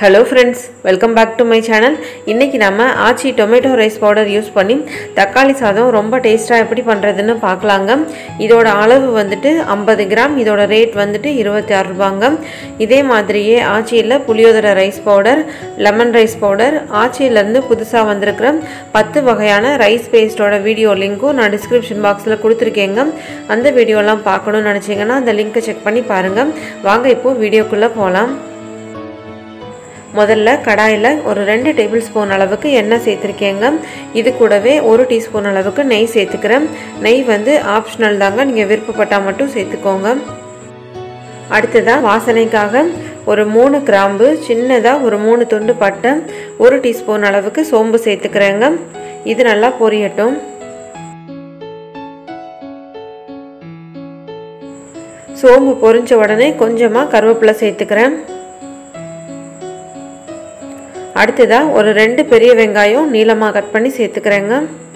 hello friends welcome back to my channel இன்றைக்கி நம்ம Aachi tomato rice powder use பண்ணி தக்காளி சாதம் ரொம்ப டேஸ்ட்டாக எப்படி பண்ணுறதுன்னு பார்க்கலாங்க இதோட அளவு வந்துட்டு ஐம்பது கிராம் இதோட ரேட் வந்துட்டு இருபத்தி ஆறு ரூபாங்க இதே மாதிரியே ஆச்சியில் puliyodarai rice powder lemon rice powder ஆச்சியிலேருந்து புதுசாக வந்திருக்கிற பத்து வகையான ரைஸ் பேஸ்டோட வீடியோ லிங்க்கும் நான் டிஸ்கிரிப்ஷன் பாக்ஸில் கொடுத்துருக்கேங்க அந்த வீடியோலாம் பார்க்கணும்னு நினச்சிங்கன்னா அந்த லிங்க்கை செக் பண்ணி பாருங்கள் வாங்க இப்போது வீடியோக்குள்ளே போகலாம் முதல்ல கடாயில் ஒரு ரெண்டு டேபிள் ஸ்பூன் அளவுக்கு எண்ணெய் சேர்த்துருக்கேங்க இது கூடவே ஒரு டீஸ்பூன் அளவுக்கு நெய் சேர்த்துக்கிறேன் நெய் வந்து ஆப்ஷனல் தாங்க நீங்கள் விருப்பப்பட்டால் மட்டும் சேர்த்துக்கோங்க அடுத்ததாக வாசனைக்காக ஒரு மூணு கிராம்பு சின்னதாக ஒரு மூணு துண்டு பட்டை ஒரு டீஸ்பூன் அளவுக்கு சோம்பு சேர்த்துக்கிறேங்க இது நல்லா பொரியட்டும் சோம்பு பொரிஞ்ச உடனே கொஞ்சமாக கருவேப்பிலை சேர்த்துக்கிறேன் அடுத்ததாக ஒரு ரெண்டு பெரிய வெங்காயம் நீளமாக கட் பண்ணி சேர்த்துக்கிறேங்க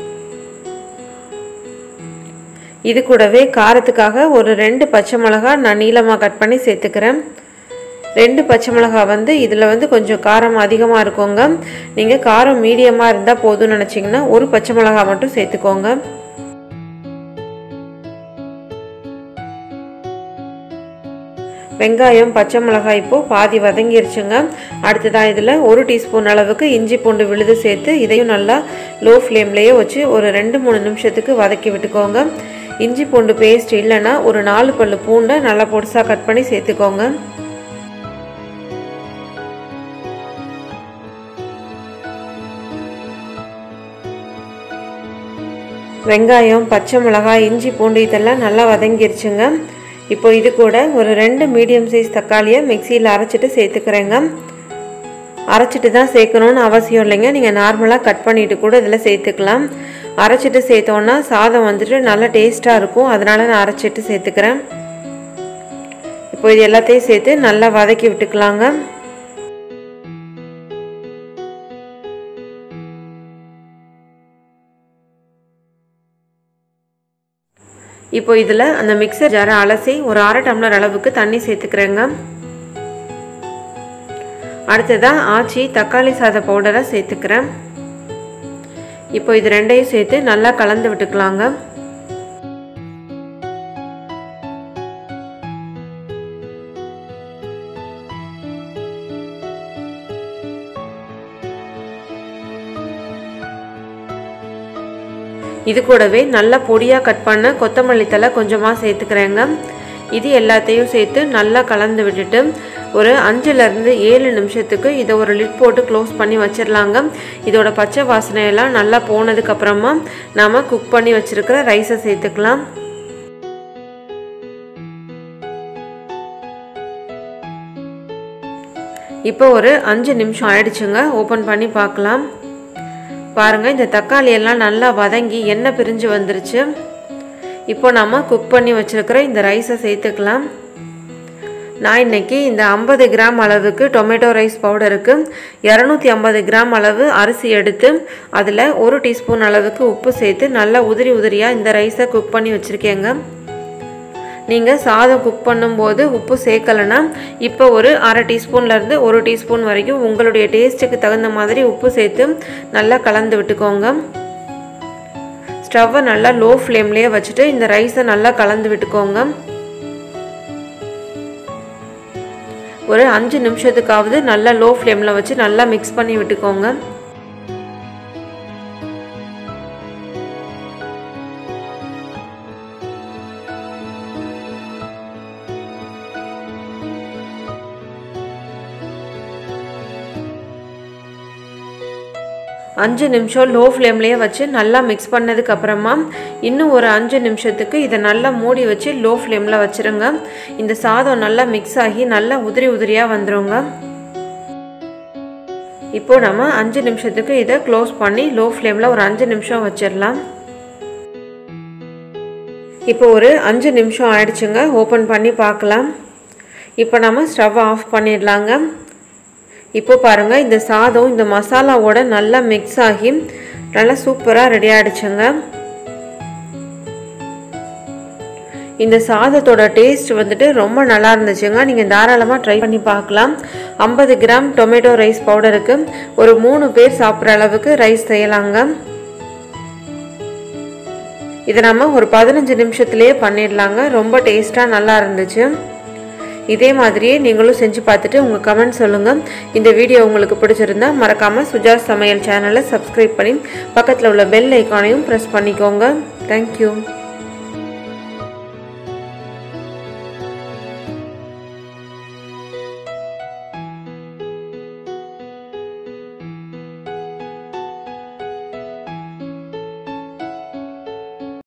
இது கூடவே காரத்துக்காக ஒரு ரெண்டு பச்சை மிளகா நான் நீளமாக கட் பண்ணி சேர்த்துக்கிறேன் ரெண்டு பச்சை மிளகா வந்து இதில் வந்து கொஞ்சம் காரம் அதிகமாக இருக்குங்க நீங்கள் காரம் மீடியமாக இருந்தால் போதும்னு நினச்சிங்கன்னா ஒரு பச்சை மிளகா மட்டும் சேர்த்துக்கோங்க வெங்காயம் பச்சை மிளகாய் இப்போது பாதி வதங்கிருச்சுங்க அடுத்ததாக இதில் ஒரு டீஸ்பூன் அளவுக்கு இஞ்சி பூண்டு விழுது சேர்த்து இதையும் நல்லா லோ ஃப்ளேம்லேயே வச்சு ஒரு ரெண்டு மூணு நிமிஷத்துக்கு வதக்கி விட்டுக்கோங்க இஞ்சி பூண்டு பேஸ்ட் இல்லைன்னா ஒரு நாலு பல்லு பூண்டை நல்லா பொடிசாக கட் பண்ணி சேர்த்துக்கோங்க வெங்காயம் பச்சை மிளகாய் இஞ்சி பூண்டு இதெல்லாம் நல்லா வதங்கிருச்சுங்க இப்போ இது கூட ஒரு ரெண்டு மீடியம் சைஸ் தக்காளியை மிக்சியில் அரைச்சிட்டு சேர்த்துக்கிறேங்க அரைச்சிட்டு தான் சேர்க்கணுன்னு அவசியம் இல்லைங்க நீங்கள் நார்மலாக கட் பண்ணிவிட்டு கூட இதில் சேர்த்துக்கலாம் அரைச்சிட்டு சேர்த்தோன்னா சாதம் வந்துட்டு நல்லா டேஸ்ட்டாக இருக்கும் அதனால் நான் அரைச்சிட்டு சேர்த்துக்கிறேன் இப்போ இது எல்லாத்தையும் சேர்த்து நல்லா வதக்கி விட்டுக்கலாங்க இப்போ இதில் அந்த மிக்சர் ஜாரை அலசி ஒரு அரை டம்ளர் அளவுக்கு தண்ணி சேர்த்துக்கிறேங்க அடுத்ததாக ஆச்சி தக்காளி சாத பவுடரை சேர்த்துக்கிறேன் இப்போ இது ரெண்டையும் சேர்த்து நல்லா கலந்து விட்டுக்கலாங்க இது கூடவே நல்லா பொடியாக கட் பண்ண கொத்தமல்லி தலை கொஞ்சமாக சேர்த்துக்கிறேங்க இது எல்லாத்தையும் சேர்த்து நல்லா கலந்து விட்டுட்டு ஒரு அஞ்சுலேருந்து ஏழு நிமிஷத்துக்கு இதை ஒரு லிட் போட்டு க்ளோஸ் பண்ணி வச்சிடலாங்க இதோட பச்சை வாசனையெல்லாம் நல்லா போனதுக்கப்புறமா நாம் குக் பண்ணி வச்சுருக்கிற ரைஸை சேர்த்துக்கலாம் இப்போ ஒரு அஞ்சு நிமிஷம் ஆயிடுச்சுங்க ஓப்பன் பண்ணி பார்க்கலாம் பாருங்கள் இந்த தக்காளி எல்லாம் நல்லா வதங்கி எண்ணெய் பிரிஞ்சு வந்துருச்சு இப்போ நம்ம குக் பண்ணி வச்சுருக்கிற இந்த ரைஸை சேர்த்துக்கலாம் நான் இன்றைக்கி இந்த ஐம்பது கிராம் அளவுக்கு டொமேட்டோ ரைஸ் பவுடருக்கு இரநூத்தி ஐம்பது கிராம் அளவு அரிசி எடுத்து அதில் ஒரு டீஸ்பூன் அளவுக்கு உப்பு சேர்த்து நல்லா உதிரி உதிரியாக இந்த ரைஸை குக் பண்ணி வச்சுருக்கேங்க நீங்கள் சாதம் குக் பண்ணும்போது உப்பு சேர்க்கலைன்னா இப்போ ஒரு அரை டீஸ்பூன்லேருந்து ஒரு டீஸ்பூன் வரைக்கும் உங்களுடைய டேஸ்ட்டுக்கு தகுந்த மாதிரி உப்பு சேர்த்து நல்லா கலந்து விட்டுக்கோங்க ஸ்டவ்வை நல்லா லோ ஃப்ளேம்லேயே வச்சுட்டு இந்த ரைஸை நல்லா கலந்து விட்டுக்கோங்க ஒரு அஞ்சு நிமிஷத்துக்காவது நல்லா லோ ஃப்ளேமில் வச்சு நல்லா மிக்ஸ் பண்ணி விட்டுக்கோங்க அஞ்சு நிமிஷம் லோ ஃப்ளேம்லேயே வச்சு நல்லா மிக்ஸ் பண்ணதுக்கு அப்புறமா இன்னும் ஒரு அஞ்சு நிமிஷத்துக்கு இதை நல்லா மூடி வச்சு லோ ஃப்ளேமில் வச்சுருங்க இந்த சாதம் நல்லா மிக்ஸ் ஆகி நல்லா உதிரி உதிரியாக வந்துடுங்க இப்போ நம்ம அஞ்சு நிமிஷத்துக்கு இதை க்ளோஸ் பண்ணி லோ ஃப்ளேமில் ஒரு அஞ்சு நிமிஷம் வச்சிடலாம் இப்போ ஒரு அஞ்சு நிமிஷம் ஆயிடுச்சுங்க ஓப்பன் பண்ணி பார்க்கலாம் இப்போ நம்ம ஸ்டவ் ஆஃப் பண்ணிடலாங்க இப்போ பாருங்கள் இந்த சாதம் இந்த மசாலாவோட நல்லா மிக்ஸ் ஆகி நல்லா சூப்பராக ரெடி ஆகிடுச்சுங்க இந்த சாதத்தோட டேஸ்ட் வந்துட்டு ரொம்ப நல்லா இருந்துச்சுங்க நீங்கள் தாராளமாக ட்ரை பண்ணி பார்க்கலாம் ஐம்பது கிராம் டொமேட்டோ ரைஸ் பவுடருக்கு ஒரு மூணு பேர் சாப்பிட்ற அளவுக்கு ரைஸ் செய்யலாங்க இதை நம்ம ஒரு பதினஞ்சு நிமிஷத்துலேயே பண்ணிடலாங்க ரொம்ப டேஸ்ட்டாக நல்லா இருந்துச்சு இதே மாதிரியே நீங்களும் செஞ்சு பார்த்துட்டு உங்கள் கமெண்ட் சொல்லுங்கள் இந்த வீடியோ உங்களுக்கு பிடிச்சிருந்தா மறக்காமல் சுஜாஸ் சமையல் சேனலை சப்ஸ்கிரைப் பண்ணி பக்கத்தில் உள்ள பெல் ஐக்கானையும் ப்ரெஸ் பண்ணிக்கோங்க தேங்க்யூ